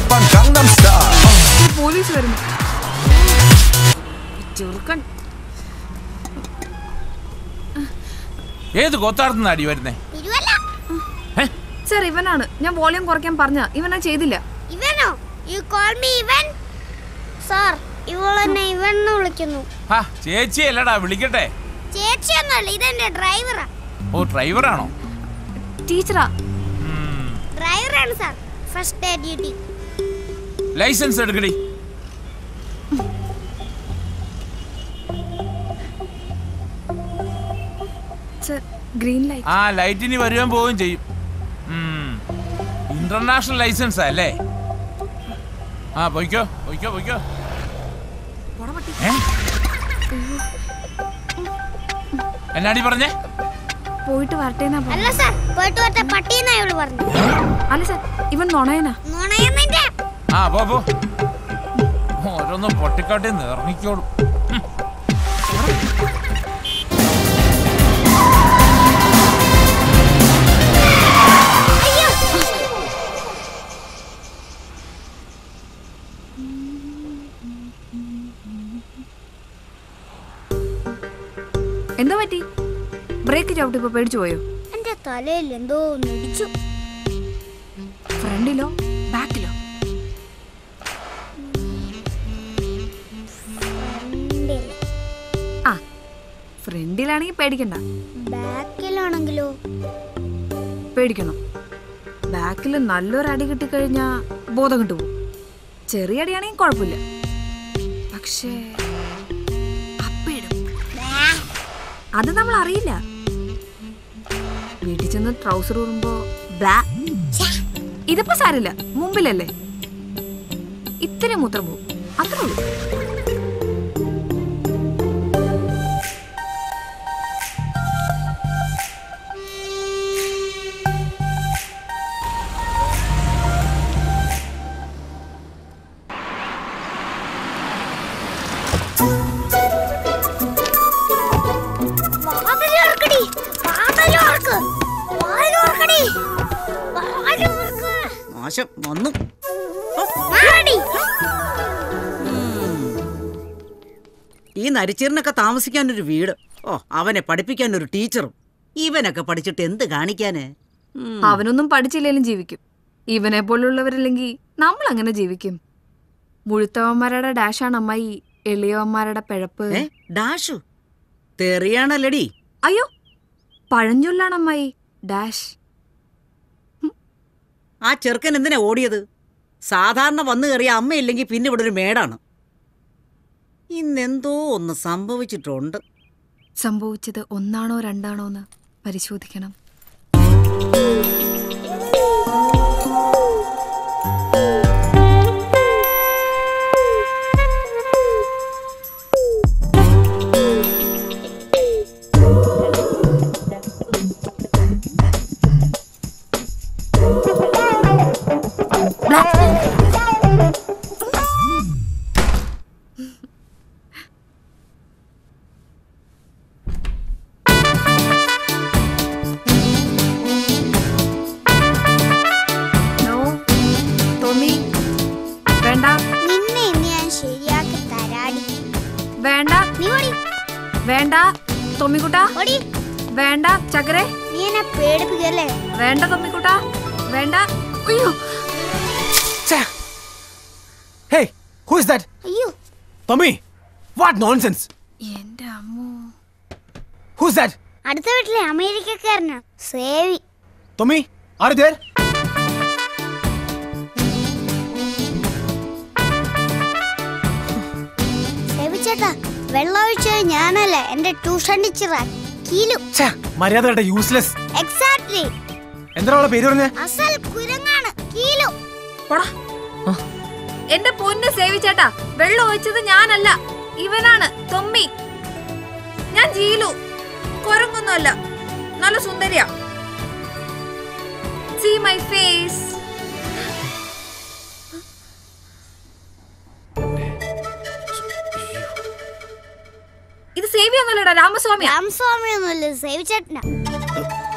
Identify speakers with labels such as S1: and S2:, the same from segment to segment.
S1: Oppan Gangnam Style.
S2: ഈ police വരുന്നു ചെറുക്കൻ
S3: ഏത് കൊത്താടത്തുനിന്ന് അടി വരുന്നേ
S4: തിരുവല്ല
S2: സർ ഇവനാണ് ഞാൻ വോളിയം കുറയ്ക്കാൻ പറഞ്ഞ ഇവനാ ചെയ്തില്ല
S4: ഇവനോ യു കോൾ മീ ഇവൻ സാർ ഇവളെന്നെ ഇവൻ എന്ന് വിളിക്കുന്നു
S3: ആ ചേച്ചി അല്ലടാ വിളിക്കട്ടെ
S4: ചേച്ചിയൊന്നുമല്ല ഇതെന്റെ ഡ്രൈവറാ
S3: ഓ ഡ്രൈവറാണോ
S2: ടീച്ചറാ
S4: ഡ്രൈവറാണ് sir first day duty
S3: licence എടുക്കടി
S2: സർ ഗ്രീൻ ലൈറ്റ്
S3: ആ ലൈറ്റിന് വരുവാൻ പോവുകയും ചെയ്യും ഇന്റർനാഷണൽ ലൈസൻസ് അല്ലേ ആ പൊയ്ക്കോ പൊയ്ക്കോ പൊയ്ക്കോ ഏ? എന്നാടി പറഞ്ഞേ
S2: പോയിട്ട് വരട്ടേന്നാ പറഞ്ഞത്.
S4: അല്ല സാർ പോയിട്ട് വരട്ടെ പട്ടിയെന്നാ ഇവള് പറഞ്ഞു
S2: അല്ല സർ ഇവൻ നുണയനാ
S4: നുണയെന്നിന്റെ
S3: ആ പോ പോ ഓരോന്നും പൊട്ടിക്കാട്ടി നിറങ്ങിക്കോളും
S4: അയ്യോ
S2: എന്താ പറ്റി ബ്രേക്ക് ചവിട്ടിപ്പോ പേടിച്ചു പോയോ
S4: എന്റെ തലയിൽ എന്തോ ഒന്ന് ഇടിച്ചു
S2: ഫ്രണ്ടിലോ ബാക്കിലോ
S4: ഫ്രണ്ടിൽ
S2: ആ ഫ്രണ്ടിലാണെങ്കിൽ പേടിക്കണ്ട
S4: ബാക്കിലാണെങ്കിലോ
S2: പേടിക്കണം ബാക്കിൽ നല്ലൊരു അടി കിട്ടിക്കഴിഞ്ഞാ ബോധം കിട്ടുപോകും ചെറിയ അടിയാണെങ്കിൽ കുഴപ്പമില്ല പക്ഷേ അപ്പയിടും അത് നമ്മൾ അറിയില്ല വീട്ടിൽ ചെന്ന് ട്രൗസർ ഊറുമ്പോ ബ്ലാ ഇതിപ്പോ സാരില്ല മുമ്പിലല്ലേ ഇത്തിരി മൂത്രം പോകും അത്രേ ഉള്ളൂ
S4: വാതിലോർക്കടി വാതിലോർക്ക് വാതിലോർക്കടി വാതിലോർക്ക്
S5: നാശം വന്നു
S4: മാറടി
S5: ഈ നരിച്ചീറിനൊക്കെ താമസിക്കാൻ ഒരു വീട് ഓ അവനെ പഠിപ്പിക്കാൻ ഒരു ടീച്ചറും ഇവനൊക്കെ പഠിച്ചിട്ട് എന്ത് കാണിക്കാന് ഉം.
S2: അവനൊന്നും പഠിച്ചില്ലേലും ജീവിക്കും ഇവനെ പോലുള്ളവരില്ലെങ്കിൽ നമ്മൾ അങ്ങനെ ജീവിക്കും മുഴുത്തവന്മാരുടെ ഡാഷാണ് അമ്മായി എളിയവന്മാരുടെ പിഴപ്പ്
S5: ഏ ഡാഷു തെറിയാണല്ലടി
S2: അയ്യോ പഴഞ്ചൊല്ലാണ് അമ്മായി ഡാഷ്
S5: ആ ചെറുക്കൻ എന്തിനാ ഓടിയത് സാധാരണ വന്നു കയറിയ അമ്മയില്ലെങ്കിൽ പിന്നെ ഇവിടെ ഒരു മേടാണ് ഇന്നെന്തോ ഒന്ന് സംഭവിച്ചിട്ടുണ്ട്
S2: സംഭവിച്ചത് ഒന്നാണോ രണ്ടാണോ എന്ന് പരിശോധിക്കണം നോ ടോമി വേണ്ട
S4: നിന്നെ ഇന്ന് ഞാൻ ശരിയാക്കി തരാടി
S2: വേണ്ട
S4: നീ ഓടി
S2: വേണ്ട തൊമ്മിക്കുട്ട
S4: ഓടി
S2: വേണ്ട ചക്കരെ
S4: നീ എന്നെ പേടിപ്പിക്കല്ലേ
S2: വേണ്ട തൊമ്മിക്കുട്ട വേണ്ട അയ്യോ
S6: Hey, who is that?
S4: അയ്യോ
S6: Tommy! What nonsense!
S2: എന്റെ അമ്മോ
S6: Who's that?
S4: അടുത്ത വീട്ടിലെ അമേരിക്കക്കാരനാ സേവി
S6: Tommy, are you there?
S4: സേവി ചേട്ടാ വെള്ളം ഒഴിച്ചത് ഞാനല്ല എന്റെ ട്യൂഷൻ ടീച്ചറാ കീലു
S6: ഛേ, മര്യാദ കേട്ട യൂസ്ലെസ്
S4: എക്സാക്ട്ലി
S6: എന്താ അവളെ പേര് പറഞ്ഞേ
S4: അസൽ കുരങ്ങാണ് കീലു
S2: പോടാ എന്റെ പൊന്ന് സേവിച്ചേട്ടാ വെള്ളം ഒഴിച്ചത് ഞാനല്ല ഇവനാണ് തൊമ്മി ഞാൻ ജീലു കുരങ്ങൊന്നുമല്ല നല്ല സുന്ദരിയാ സീ മൈ ഫേസ് ഇത് സേവി ഒന്നുമല്ലടാ രാമസ്വാമിയാ
S4: രാമസ്വാമി ഒന്നുമില്ല സേവി ചേട്ടനാ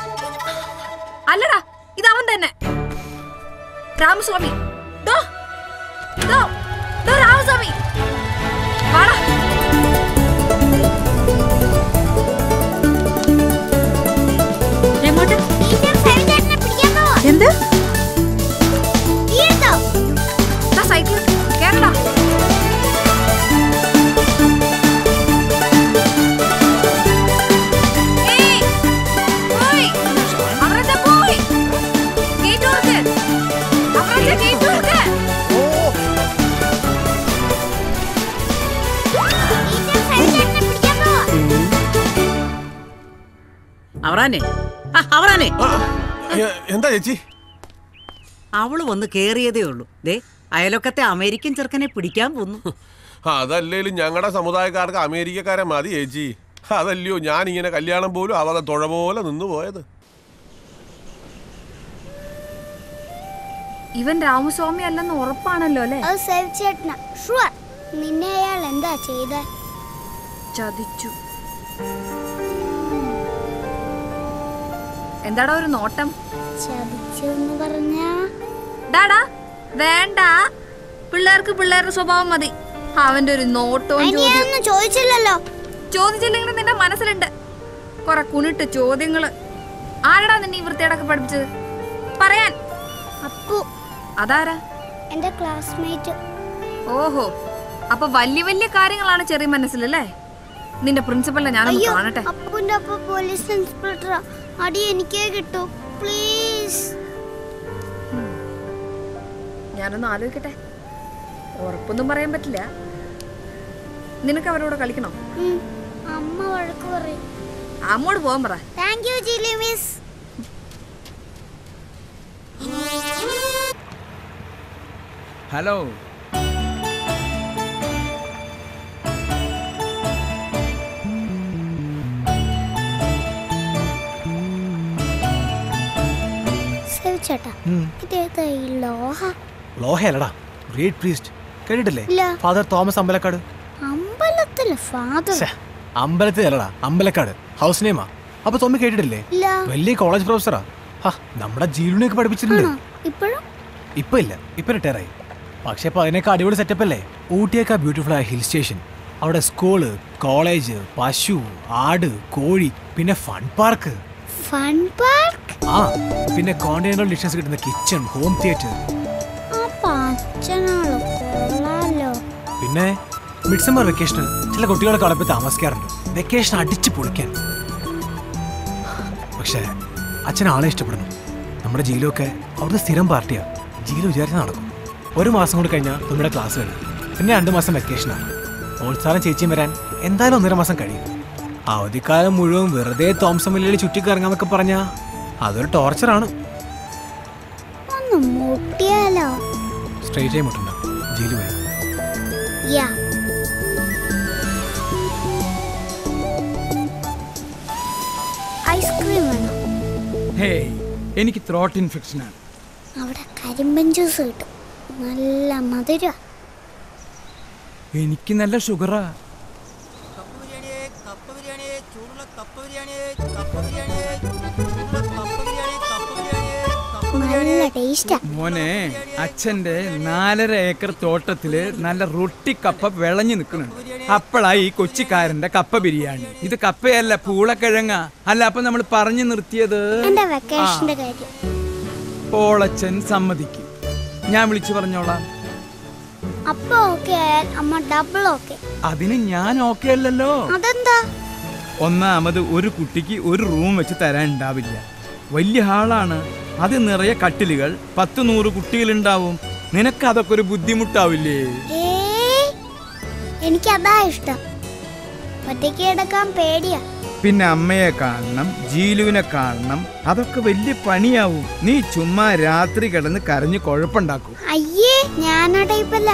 S2: അല്ലടാ ഇത് അവൻ തന്നെ രാമസ്വാമി ദോ
S5: അവറാനെ ആ, അവറാനെ
S1: എ- എന്താ ചേച്ചി
S5: അവള് വന്ന് കേറിയതേ ഉള്ളൂ ദേ അയലൊക്കത്തെ അമേരിക്കൻ ചെറുക്കനെ പിടിക്കാൻ പോന്നു
S1: അതല്ലേലും ഞങ്ങളുടെ സമുദായക്കാർക്ക് അമേരിക്കക്കാരെ മതി ചേച്ചി അതല്ലയോ ഞാൻ ഇങ്ങനെ കല്യാണം പോലും അവരുടെ തുഴ പോലെ നിന്ന് പോയത്
S2: ഇവൻ രാമസ്വാമി അല്ലെന്ന് ഉറപ്പാണല്ലോ അല്ലേ
S4: അത് സേവ് ചേട്ടന ഷുവർ നിന്നെ അയാൾ എന്താ ചെയ്ത
S2: ചതിച്ചു എന്താടാ ഒരു നോട്ടം
S4: ചതിച്ചു എന്ന് പറഞ്ഞാ
S2: ഡാടാ വേണ്ട പിള്ളേർക്ക് പിള്ളേരുടെ സ്വഭാവം മതി അവന്റെ ഒരു നോട്ടവും ചോദ്യം
S4: അനിയൊന്നും ചോദിച്ചില്ലല്ലോ
S2: ചോദിച്ചില്ലെങ്കിലും നിന്റെ മനസ്സിലുണ്ട് കൊറേ കുണിട്ട് ചോദ്യങ്ങള് ആരടാ നിന്നെ ഈ വൃത്തിയോടൊക്കെ പഠിപ്പിച്ചത് പറയാൻ
S4: അപ്പു
S2: അതാരാ
S4: എന്റെ ക്ലാസ്മേറ്റ്
S2: ഓഹോ അപ്പൊ വലിയ വലിയ കാര്യങ്ങളാണ് ചെറിയ മനസ്സിലല്ലേ നിന്റെ പ്രിൻസിപ്പലിനെ ഞാനൊന്ന്
S4: അയ്യോ
S2: കാണട്ടെ
S4: അപ്പുന്റെ അപ്പ പോലീസ് ഇൻസ്പെക്ടർ അടി എനിക്കേ കിട്ടൂ പ്ലീസ്
S2: ഞാനൊന്ന് ആലോചിക്കട്ടെ ഉറപ്പൊന്നും പറയാൻ പറ്റില്ല നിനക്ക് അവരോട് കളിക്കണോ
S4: അമ്മ വഴക്ക് പറയും
S2: അമ്മോട് പോകാൻ പറ
S4: താങ്ക് യു ജിലി മിസ്
S7: ഹലോ
S4: സേവ് ചേട്ടാ ഇതേതാ ഈ ലോഹ
S6: ലോഹയല്ലടാ ഗ്രേറ്റ് പ്രീസ്റ്റ് കേട്ടിട്ടില്ലേ
S4: ഇല്ല.
S6: ഫാദർ തോമസ് അമ്പലക്കാട്
S4: അമ്പലത്തിലെ ഫാദർ
S6: ഛെ, അമ്പലത്തിലല്ലടാ അമ്പലക്കാട് ഹൗസ് നെയിമാ അപ്പൊ തൊമ്മി കേട്ടിട്ടില്ലേ
S4: ഇല്ല
S6: വലിയ കോളേജ് പ്രൊഫസറാ ഹാ നമ്മുടെ ജീവനൊക്കെ പഠിപ്പിച്ചിട്ടുണ്ട്
S4: ആണോ ഇപ്പോഴും
S6: ഇപ്പൊ ഇല്ല ഇപ്പൊ റിട്ടയർ ആയി പക്ഷെ ഇപ്പൊ അതിനൊക്കെ അടിപൊളി സെറ്റപ്പ് അല്ലേ ഊട്ടിയൊക്കെ ബ്യൂട്ടിഫുൾ ആയ ഹിൽ സ്റ്റേഷൻ അവിടെ സ്കൂള് കോളേജ് പശു ആട് കോഴി പിന്നെ ഫൺ പാർക്ക്
S4: ഫൺ പാർക്ക്
S6: ആ പിന്നെ കോണ്ടിനെന്റൽ ഡിഷസ് കിട്ടുന്ന കിച്ചൺ ഹോം തിയേറ്റർ
S4: അപ്പൊ അച്ഛനാളോ കൊള്ളാലോ
S6: പിന്നെ മിഡ്സമ്മർ വെക്കേഷന് ചില കുട്ടികളൊക്കെ അവിടെ പോയി താമസിക്കാറുണ്ട് വെക്കേഷൻ അടിച്ചു പൊളിക്കാൻ പക്ഷേ അച്ഛൻ ആളെ ഇഷ്ടപ്പെടുന്നു നമ്മുടെ ഒക്കെ അവിടുത്തെ സ്ഥിരം പാർട്ടിയാ ജീലു വിചാരിച്ച് നടക്കും ഒരു മാസം കൂടി കഴിഞ്ഞാൽ നമ്മുടെ ക്ലാസ് കഴിയും പിന്നെ രണ്ട് മാസം വെക്കേഷനാണ് പ്രോത്സാഹനം ചേച്ചിയും വരാൻ എന്തായാലും ഒന്നര മാസം കഴിയും അവധിക്കാലം മുഴുവൻ വെറുതെ തോംസം വില്ലയിൽ ചുറ്റിക്കറങ്ങാന്നൊക്കെ പറഞ്ഞാ അതൊരു ടോർച്ചറാണ്
S4: ഒന്ന് മുട്ടിയാലോ
S6: സ്ട്രേറ്റ് ആയി മുട്ടുണ്ട് ജീലു വരും
S4: യാ ഐസ്ക്രീം വേണോ
S7: ഹേയ് എനിക്ക് ത്രോട്ട് ഇൻഫെക്ഷനാണ്
S4: അവിടെ കരിമ്പൻ ജ്യൂസ് കിട്ടും നല്ല മധുര
S7: എനിക്ക് നല്ല ഷുഗറാ
S4: നല്ല ടേസ്റ്റാ
S7: മോനെ അച്ഛന്റെ നാലര ഏക്കർ തോട്ടത്തില് നല്ല റൊട്ടി കപ്പ വിളഞ്ഞു നിൽക്കുന്നുണ്ട് അപ്പളാ ഈ കൊച്ചിക്കാരന്റെ കപ്പ ബിരിയാണി ഇത് കപ്പയല്ല പൂളക്കിഴങ്ങ അല്ല അപ്പൊ നമ്മൾ പറഞ്ഞു നിർത്തിയത്
S4: എന്റെ വെക്കേഷന്റെ കാര്യം
S7: പോളച്ചൻ സമ്മതിക്കും ഞാൻ വിളിച്ചു പറഞ്ഞോളാം
S4: അപ്പൊ ഓക്കെ ആയാൽ അമ്മ ഡബിൾ ഓക്കെ
S7: അതിന് ഞാൻ ഓക്കെ അല്ലല്ലോ
S4: അതെന്താ
S7: ഒന്നാമത് ഒരു കുട്ടിക്ക് ഒരു റൂം വെച്ച് തരാൻ ഉണ്ടാവില്ല വലിയ ഹാളാണ് അത് നിറയെ കട്ടിലുകൾ പത്ത് നൂറ് കുട്ടികളുണ്ടാവും നിനക്ക് അതൊക്കെ ഒരു ബുദ്ധിമുട്ടാവില്ലേ
S4: ഏ എനിക്ക് അതാ ഇഷ്ടം ഒറ്റയ്ക്ക് കിടക്കാൻ പേടിയാ
S7: പിന്നെ അമ്മയെ കാണണം ജീലുവിനെ കാണണം അതൊക്കെ വലിയ പണിയാവും നീ ചുമ്മാ രാത്രി കിടന്ന് കരഞ്ഞ് കുഴപ്പമുണ്ടാക്കും
S4: അയ്യേ ഞാനാ ടൈപ്പല്ല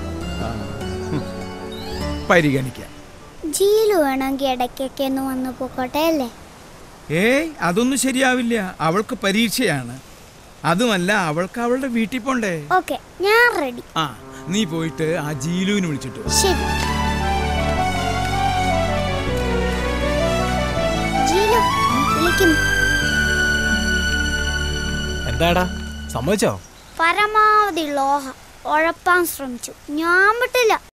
S7: പരിഗണിക്കാം
S4: ജീലു വേണമെങ്കിൽ ഇടയ്ക്കൊക്കെ ഒന്ന് വന്നു പോക്കോട്ടെ അല്ലേ
S7: ഏയ് അതൊന്നും ശരിയാവില്ല അവൾക്ക് പരീക്ഷയാണ് അതുമല്ല അവൾക്ക് അവളുടെ വീട്ടിൽ പോണ്ടേ
S4: ഓക്കെ ഞാൻ റെഡി
S7: ആ നീ പോയിട്ട് ആ ജീലുവിനെ വിളിച്ചിട്ട് വാ.
S4: ശരി ജീലു വിളിക്കുന്നു
S6: എന്താടാ സമ്മതിച്ചോ
S4: പരമാവധി ലോഹ ഉഴപ്പാൻ ശ്രമിച്ചു ഞാൻ വിട്ടില്ല